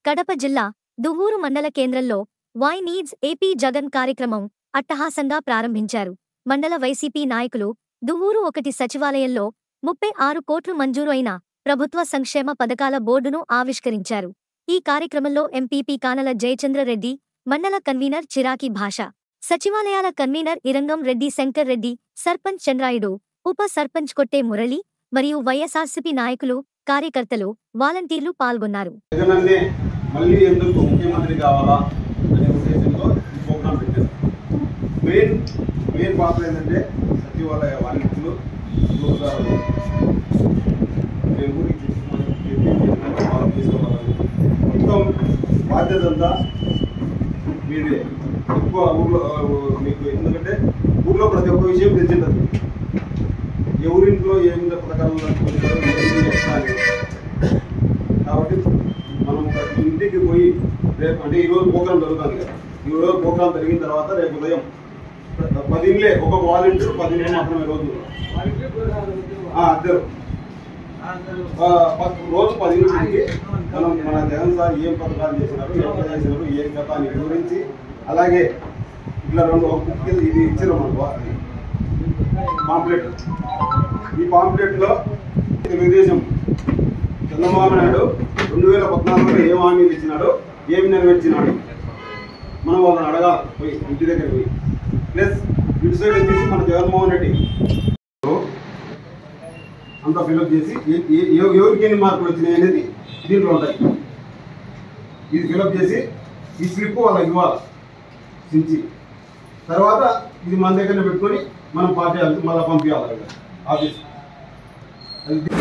కడప జిల్లా దువ్వూరు మండల కేంద్రంలో వై నీడ్స్ ఏపీ జగన్ కార్యక్రమం అట్టహాసంగా ప్రారంభించారు మండల వైసీపీ నాయకులు దువ్వూరు ఒకటి సచివాలయంలో ముప్పై ఆరు కోట్లు మంజూరు అయిన ప్రభుత్వ సంక్షేమ పథకాల బోర్డును ఆవిష్కరించారు ఈ కార్యక్రమంలో ఎంపీపీ కానల జయచంద్రరెడ్డి మండల కన్వీనర్ చిరాకి భాష సచివాలయాల కన్వీనర్ ఇరంగం రెడ్డి శంకర్ రెడ్డి సర్పంచ్ చంద్రాయుడు ఉప సర్పంచ్ కొట్టే మురళి మరియు వైఎస్ఆర్సీపీ నాయకులు కార్యకర్తలు వాలంటీర్లు పాల్గొన్నారు జగనన్నే మళ్ళీ ఎందుకు ముఖ్యమంత్రి కావాలా అనే ఉద్దేశంతో ఈ ప్రోగ్రాం పెట్టారు మెయిన్ మెయిన్ పాత్ర ఏంటంటే సచివాలయ వాలంటీర్లు ఉద్యోగదారులు మేము ఊరికి తీసుకుని చెప్పి వాళ్ళు తీసుకోవాలని మొత్తం బాధ్యత అంతా మీదే ఎక్కువ ఊర్లో ఆ, మీకు ఎందుకంటే ఊర్లో ప్రతి ఒక్క విషయం తెలిసిండదు ఎవరింట్లో ఏమి పథకాలు అనుకుంటారో ఏమి చెప్తాను కాబట్టి మనం ప్రతి ఇంటికి పోయి రేపు అంటే ఈరోజు ప్రోగ్రాం జరుగుతుంది కదా ఈ రోజు ప్రోగ్రాం జరిగిన తర్వాత రేపు ఉదయం పది ఇండ్లే ఒక వాలంటీర్ పది ఇండ్లు మాత్రమే రోజు ఆ, ఇద్దరు ఆ, ప- రోజు పది ఇంటికి మనం మన జగన్ సార్ ఏం పథకాలు చేసినారు ఎట్లా చేసినారు ఏం కథ అని వివరించి అలాగే ఇట్లా రెండు ఒక బుక్ కింద ఇది ఇచ్చారు మనకు పాంప్లెట్ ఈ పాంప్లెట్ లో తెలుగుదేశం చంద్రబాబు నాయుడు రెండు వేల పద్నాలుగులో ఏం హామీలు ఇచ్చినాడో ఏమి నెరవేర్చినాడు మనం వాళ్ళని అడగాలి పోయి ఇంటి దగ్గర పోయి ప్లస్ ఇటు సైడ్ వచ్చేసి మన జగన్మోహన్ రెడ్డి అంతా ఫిల్అప్ చేసి ఏ- ఏ- ఎవ- ఎవరికి ఎన్ని మార్కులు వచ్చినాయి అనేది దీంట్లో ఉంటాయి ఇది ఫిల్అప్ చేసి ఈ స్లిప్ వాళ్ళకి ఇవ్వాలి సించి తర్వాత ఇది మన దగ్గర పెట్టుకొని మనం పార్టీ ఆఫీస్ మళ్ళీ పంపించాలి ఆఫీస్ అది